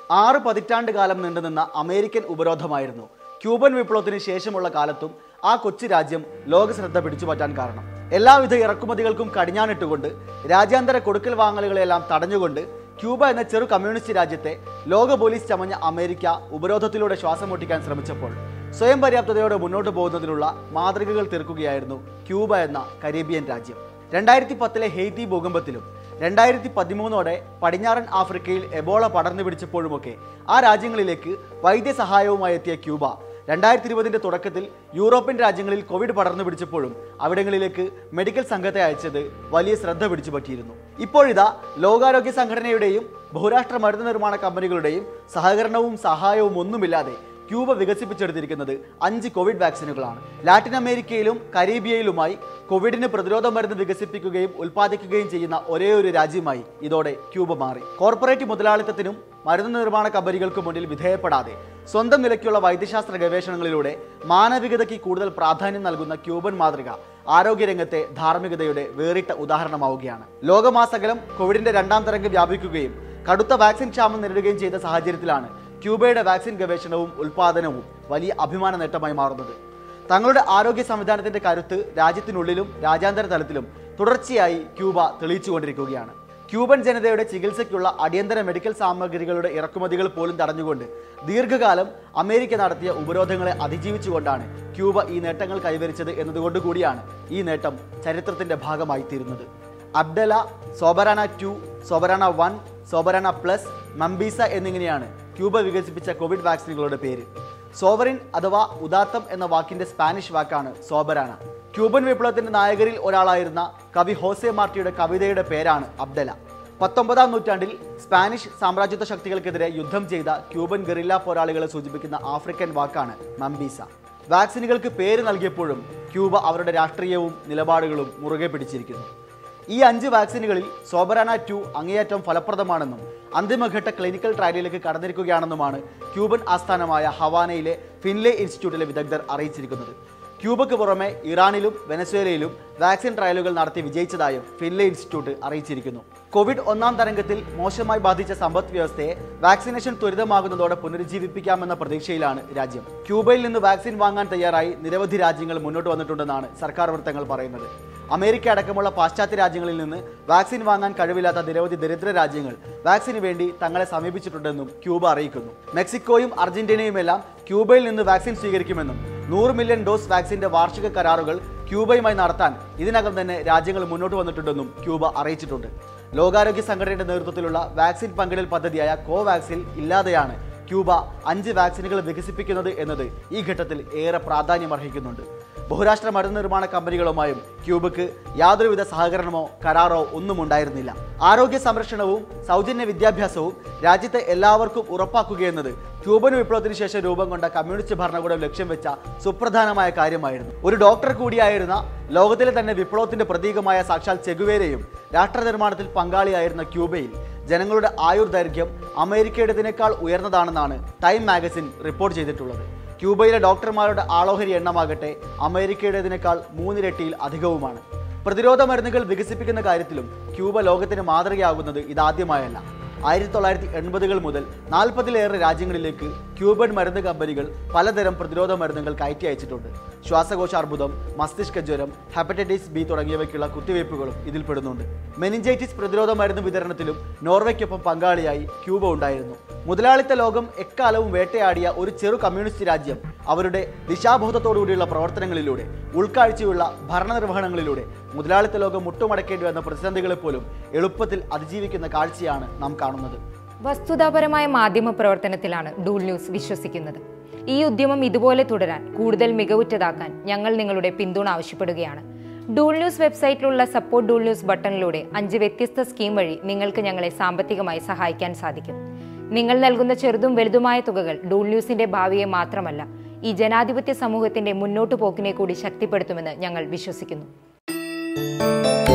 ആറ് പതിറ്റാണ്ട് കാലം നീണ്ടുനിന്ന അമേരിക്കൻ ഉപരോധമായിരുന്നു ക്യൂബൻ വിപ്ലവത്തിന് ശേഷമുള്ള കാലത്തും ആ കൊച്ചു രാജ്യം ലോക ശ്രദ്ധ പിടിച്ചുപറ്റാൻ കാരണം എല്ലാവിധ ഇറക്കുമതികൾക്കും കടിഞ്ഞാണിട്ടുകൊണ്ട് രാജ്യാന്തര കൊടുക്കൽ വാങ്ങലുകളെല്ലാം തടഞ്ഞുകൊണ്ട് ക്യൂബ എന്ന ചെറു കമ്മ്യൂണിസ്റ്റ് രാജ്യത്തെ ലോക പോലീസ് ചമഞ്ഞ അമേരിക്ക ഉപരോധത്തിലൂടെ ശ്വാസം മുട്ടിക്കാൻ ശ്രമിച്ചപ്പോൾ സ്വയം പര്യാപ്തതയോടെ മുന്നോട്ട് പോകുന്നതിനുള്ള മാതൃകകൾ തീർക്കുകയായിരുന്നു ക്യൂബ എന്ന കരീബിയൻ രാജ്യം രണ്ടായിരത്തി പത്തിലെ ഹെയ്ത്തി ഭൂകമ്പത്തിലും രണ്ടായിരത്തി പതിമൂന്നോടെ പടിഞ്ഞാറൻ ആഫ്രിക്കയിൽ എബോള പടർന്നു പിടിച്ചപ്പോഴുമൊക്കെ ആ രാജ്യങ്ങളിലേക്ക് വൈദ്യസഹായവുമായി എത്തിയ ക്യൂബ രണ്ടായിരത്തി ഇരുപതിന്റെ തുടക്കത്തിൽ യൂറോപ്യൻ രാജ്യങ്ങളിൽ കോവിഡ് പടർന്നു പിടിച്ചപ്പോഴും അവിടങ്ങളിലേക്ക് മെഡിക്കൽ സംഘത്തെ അയച്ചത് വലിയ ശ്രദ്ധ പിടിച്ചു പറ്റിയിരുന്നു ഇപ്പോഴിതാ ലോകാരോഗ്യ സംഘടനയുടെയും ബഹുരാഷ്ട്ര മരുന്ന് നിർമ്മാണ കമ്പനികളുടെയും സഹകരണവും സഹായവും ഒന്നുമില്ലാതെ ക്യൂബ വികസിപ്പിച്ചെടുത്തിരിക്കുന്നത് അഞ്ച് കോവിഡ് വാക്സിനുകളാണ് ലാറ്റിൻ അമേരിക്കയിലും കരീബിയയിലുമായി കോവിഡിന് പ്രതിരോധ മരുന്ന് വികസിപ്പിക്കുകയും ഉൽപ്പാദിക്കുകയും ചെയ്യുന്ന ഒരേ ഒരു രാജ്യമായി ഇതോടെ ക്യൂബ മാറി കോർപ്പറേറ്റ് മുതലാളിത്തത്തിനും മരുന്ന് നിർമ്മാണ കമ്പനികൾക്കും മുന്നിൽ വിധേയപ്പെടാതെ സ്വന്തം നിലയ്ക്കുള്ള വൈദ്യശാസ്ത്ര ഗവേഷണങ്ങളിലൂടെ മാനവികതയ്ക്ക് കൂടുതൽ പ്രാധാന്യം നൽകുന്ന ക്യൂബൻ മാതൃക ആരോഗ്യരംഗത്തെ ധാർമ്മികതയുടെ വേറിട്ട ഉദാഹരണമാവുകയാണ് ലോകമാസകലം കോവിഡിന്റെ രണ്ടാം തരംഗം വ്യാപിക്കുകയും കടുത്ത വാക്സിൻ ക്ഷാമം നേരിടുകയും ചെയ്ത സാഹചര്യത്തിലാണ് ക്യൂബയുടെ വാക്സിൻ ഗവേഷണവും ഉൽപാദനവും വലിയ അഭിമാന നേട്ടമായി മാറുന്നത് തങ്ങളുടെ ആരോഗ്യ സംവിധാനത്തിന്റെ കരുത്ത് രാജ്യത്തിനുള്ളിലും രാജ്യാന്തര തലത്തിലും തുടർച്ചയായി ക്യൂബ തെളിയിച്ചുകൊണ്ടിരിക്കുകയാണ് ക്യൂബൻ ജനതയുടെ ചികിത്സയ്ക്കുള്ള അടിയന്തര മെഡിക്കൽ സാമഗ്രികളുടെ ഇറക്കുമതികൾ പോലും തടഞ്ഞുകൊണ്ട് ദീർഘകാലം അമേരിക്ക നടത്തിയ ഉപരോധങ്ങളെ അതിജീവിച്ചുകൊണ്ടാണ് ക്യൂബ ഈ നേട്ടങ്ങൾ കൈവരിച്ചത് എന്നതുകൊണ്ട് കൂടിയാണ് ഈ നേട്ടം ചരിത്രത്തിന്റെ ഭാഗമായി തീരുന്നത് Abdala Soberana two Soberana one Soberana plus Mambisa എന്നിങ്ങനെയാണ് ക്യൂബ വികസിപ്പിച്ച കോവിഡ് വാക്സിനുകളുടെ പേര് സോവറിൻ അഥവാ ഉദാത്തം എന്ന വാക്കിന്റെ സ്പാനിഷ് വാക്കാണ് സോബറാന ക്യൂബൻ വിപ്ലവത്തിന്റെ നായകരിൽ ഒരാളായിരുന്ന കവി ഹോസെ മാർട്ടിയുടെ കവിതയുടെ പേരാണ് അബ്ദല പത്തൊമ്പതാം നൂറ്റാണ്ടിൽ സ്പാനിഷ് സാമ്രാജ്യത്വ ശക്തികൾക്കെതിരെ യുദ്ധം ചെയ്ത ക്യൂബൻ ഗറില്ല പോരാളികളെ സൂചിപ്പിക്കുന്ന ആഫ്രിക്കൻ വാക്കാണ് മംബീസ വാക്സിനുകൾക്ക് പേര് നൽകിയപ്പോഴും ക്യൂബ അവരുടെ രാഷ്ട്രീയവും നിലപാടുകളും മുറുകെ പിടിച്ചിരിക്കുന്നു ഈ അഞ്ച് വാക്സിനുകളിൽ സോബറാന ടു അങ്ങേയറ്റം ഫലപ്രദമാണെന്നും അന്തിമഘട്ട ക്ലിനിക്കൽ ട്രയലിലേക്ക് കടന്നിരിക്കുകയാണെന്നുമാണ് ക്യൂബൻ ആസ്ഥാനമായ ഹവാനയിലെ ഫിൻലെ ഇൻസ്റ്റിറ്റ്യൂട്ടിലെ വിദഗ്ധർ അറിയിച്ചിരിക്കുന്നത് ക്യൂബയ്ക്ക് പുറമെ ഇറാനിലും വെനസ്വേലയിലും വാക്സിൻ ട്രയലുകൾ നടത്തി വിജയിച്ചതായും ഫിൻലെ ഇൻസ്റ്റിറ്റ്യൂട്ട് അറിയിച്ചിരിക്കുന്നു കോവിഡ് ഒന്നാം തരംഗത്തിൽ മോശമായി ബാധിച്ച സമ്പദ് വ്യവസ്ഥയെ വാക്സിനേഷൻ ത്വരിതമാകുന്നതോടെ പുനരുജ്ജീവിപ്പിക്കാമെന്ന പ്രതീക്ഷയിലാണ് രാജ്യം ക്യൂബയിൽ നിന്ന് വാക്സിൻ വാങ്ങാൻ തയ്യാറായി നിരവധി രാജ്യങ്ങൾ മുന്നോട്ട് വന്നിട്ടുണ്ടെന്നാണ് സർക്കാർ വൃത്തങ്ങൾ പറയുന്നത് അമേരിക്ക അടക്കമുള്ള പാശ്ചാത്യ രാജ്യങ്ങളിൽ നിന്ന് വാക്സിൻ വാങ്ങാൻ കഴിവില്ലാത്ത നിരവധി ദരിദ്ര രാജ്യങ്ങൾ വാക്സിന് വേണ്ടി തങ്ങളെ സമീപിച്ചിട്ടുണ്ടെന്നും ക്യൂബ അറിയിക്കുന്നു മെക്സിക്കോയും അർജന്റീനയുമെല്ലാം ക്യൂബയിൽ നിന്ന് വാക്സിൻ സ്വീകരിക്കുമെന്നും നൂറ് മില്യൺ ഡോസ് വാക്സിന്റെ വാർഷിക കരാറുകൾ ക്യൂബയുമായി നടത്താൻ ഇതിനകം തന്നെ രാജ്യങ്ങൾ മുന്നോട്ട് വന്നിട്ടുണ്ടെന്നും ക്യൂബ അറിയിച്ചിട്ടുണ്ട് ലോകാരോഗ്യ സംഘടനയുടെ നേതൃത്വത്തിലുള്ള വാക്സിൻ പങ്കിടൽ പദ്ധതിയായ കോവാക്സിൻ ഇല്ലാതെയാണ് ക്യൂബ അഞ്ച് വാക്സിനുകൾ വികസിപ്പിക്കുന്നത് എന്നത് ഈ ഘട്ടത്തിൽ ഏറെ പ്രാധാന്യമർഹിക്കുന്നുണ്ട് ബഹുരാഷ്ട്ര മരുന്ന് നിർമ്മാണ കമ്പനികളുമായും ക്യൂബയ്ക്ക് യാതൊരുവിധ സഹകരണമോ കരാറോ ഒന്നും ഉണ്ടായിരുന്നില്ല ആരോഗ്യ സംരക്ഷണവും സൗജന്യ വിദ്യാഭ്യാസവും രാജ്യത്തെ എല്ലാവർക്കും ഉറപ്പാക്കുകയെന്നത് ക്യൂബൻ വിപ്ലവത്തിന് ശേഷം രൂപം കൊണ്ട കമ്മ്യൂണിസ്റ്റ് ഭരണകൂടം ലക്ഷ്യം വെച്ച സുപ്രധാനമായ കാര്യമായിരുന്നു ഒരു ഡോക്ടർ കൂടിയായിരുന്ന ലോകത്തിലെ തന്നെ വിപ്ലവത്തിന്റെ പ്രതീകമായ സാക്ഷാൽ ചെഗുവേരയും രാഷ്ട്ര നിർമ്മാണത്തിൽ പങ്കാളിയായിരുന്ന ക്യൂബയിൽ ജനങ്ങളുടെ ആയുർദൈർഘ്യം അമേരിക്കയുടേതിനേക്കാൾ ഉയർന്നതാണെന്നാണ് ടൈം മാഗസിൻ റിപ്പോർട്ട് ചെയ്തിട്ടുള്ളത് ക്യൂബയിലെ ഡോക്ടർമാരുടെ ആളോഹരി എണ്ണമാകട്ടെ അമേരിക്കയുടേതിനേക്കാൾ മൂന്നിരട്ടിയിൽ അധികവുമാണ് പ്രതിരോധ മരുന്നുകൾ വികസിപ്പിക്കുന്ന കാര്യത്തിലും ക്യൂബ ലോകത്തിന് മാതൃകയാകുന്നത് ഇതാദ്യമായല്ല ആയിരത്തി തൊള്ളായിരത്തി എൺപതുകൾ മുതൽ നാൽപ്പതിലേറെ രാജ്യങ്ങളിലേക്ക് ക്യൂബൻ മരുന്ന് കമ്പനികൾ പലതരം പ്രതിരോധ മരുന്നുകൾ കയറ്റി അയച്ചിട്ടുണ്ട് ശ്വാസകോശാർബുദം മസ്തിഷ്ക ജ്വരം ഹെപ്പറ്റൈറ്റിസ് ബി തുടങ്ങിയവയ്ക്കുള്ള കുത്തിവയ്പ്പുകളും ഇതിൽ പെടുന്നുണ്ട് മെനിഞ്ചൈറ്റിസ് പ്രതിരോധ മരുന്ന് വിതരണത്തിലും നോർവയ്ക്കൊപ്പം പങ്കാളിയായി ക്യൂബ ഉണ്ടായിരുന്നു മുതലാളിത്ത ലോകം എക്കാലവും വേട്ടയാടിയ ഒരു ചെറു കമ്മ്യൂണിസ്റ്റ് രാജ്യം അവരുടെ ദിശാബോധത്തോടുകൂടിയുള്ള പ്രവർത്തനങ്ങളിലൂടെ ഉൾക്കാഴ്ചയുള്ള ഭരണനിർവഹണങ്ങളിലൂടെ മുതലാളിത്ത ലോകം മുട്ടുമടക്കേണ്ടി വന്ന പ്രതിസന്ധികളെ പോലും എളുപ്പത്തിൽ അതിജീവിക്കുന്ന കാഴ്ചയാണ് നാം കാണുന്നത് വസ്തുതാപരമായ മാധ്യമ പ്രവർത്തനത്തിലാണ് ഡൂൾ ന്യൂസ് വിശ്വസിക്കുന്നത് ഈ ഉദ്യമം ഇതുപോലെ തുടരാൻ കൂടുതൽ മികവുറ്റതാക്കാൻ ഞങ്ങൾ നിങ്ങളുടെ പിന്തുണ ആവശ്യപ്പെടുകയാണ് ഡൂൾ ന്യൂസ് വെബ്സൈറ്റിലുള്ള സപ്പോർട്ട് ഡൂൾ ന്യൂസ് ബട്ടണിലൂടെ അഞ്ച് വ്യത്യസ്ത സ്കീം വഴി നിങ്ങൾക്ക് ഞങ്ങളെ സാമ്പത്തികമായി സഹായിക്കാൻ സാധിക്കും നിങ്ങൾ നൽകുന്ന ചെറുതും വലുതുമായ തുകകൾ ഡൂൾ ന്യൂസിന്റെ ഭാവിയെ മാത്രമല്ല ഈ ജനാധിപത്യ സമൂഹത്തിന്റെ മുന്നോട്ടു പോക്കിനെ കൂടി ശക്തിപ്പെടുത്തുമെന്ന് ഞങ്ങൾ വിശ്വസിക്കുന്നു